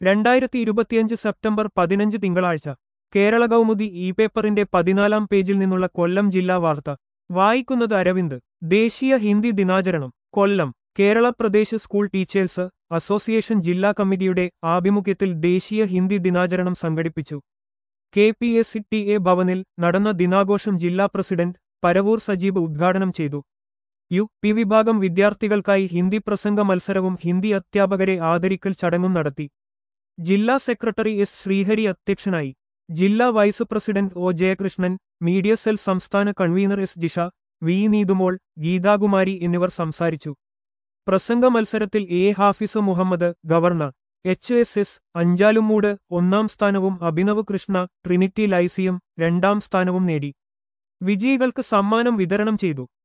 രണ്ടായിരത്തി ഇരുപത്തിയഞ്ച് സെപ്റ്റംബർ പതിനഞ്ച് തിങ്കളാഴ്ച കേരള കൗമുദി ഇ പേപ്പറിന്റെ പതിനാലാം പേജിൽ നിന്നുള്ള കൊല്ലം ജില്ലാ വാർത്ത വായിക്കുന്നത് അരവിന്ദ് ദേശീയ ഹിന്ദി ദിനാചരണം Kollam Kerala Pradesh school teachers association ജില്ലാ കമ്മിറ്റിയുടെ ആഭിമുഖ്യത്തിൽ ദേശീയ ഹിന്ദി ദിനാചരണം സംഘടിപ്പിച്ചു K P S T A എ ഭവനിൽ നടന്ന ദിനാഘോഷം ജില്ലാ പ്രസിഡന്റ് പരവൂർ സജീബ് ഉദ്ഘാടനം ചെയ്തു യു പി വിഭാഗം വിദ്യാർത്ഥികൾക്കായി ഹിന്ദി പ്രസംഗ മത്സരവും ഹിന്ദി അധ്യാപകരെ ആദരിക്കൽ ചടങ്ങും നടത്തി ജില്ലാ സെക്രട്ടറി എസ് ശ്രീഹരി അധ്യക്ഷനായി ജില്ലാ vice president O Jayakrishnan media cell സംസ്ഥാന convener S Jisha V Neethumol Geethakumari എന്നിവർ സംസാരിച്ചു പ്രസംഗ മത്സരത്തിൽ A Hafiz Muhammad government H S S Anchalumoodu ഒന്നാം സ്ഥാനവും അഭിനവ് കൃഷ്ണ ട്രിനിറ്റി ലൈസിയം രണ്ടാം സ്ഥാനവും നേടി വിജയികൾക്ക് സമ്മാനം വിതരണം ചെയ്തു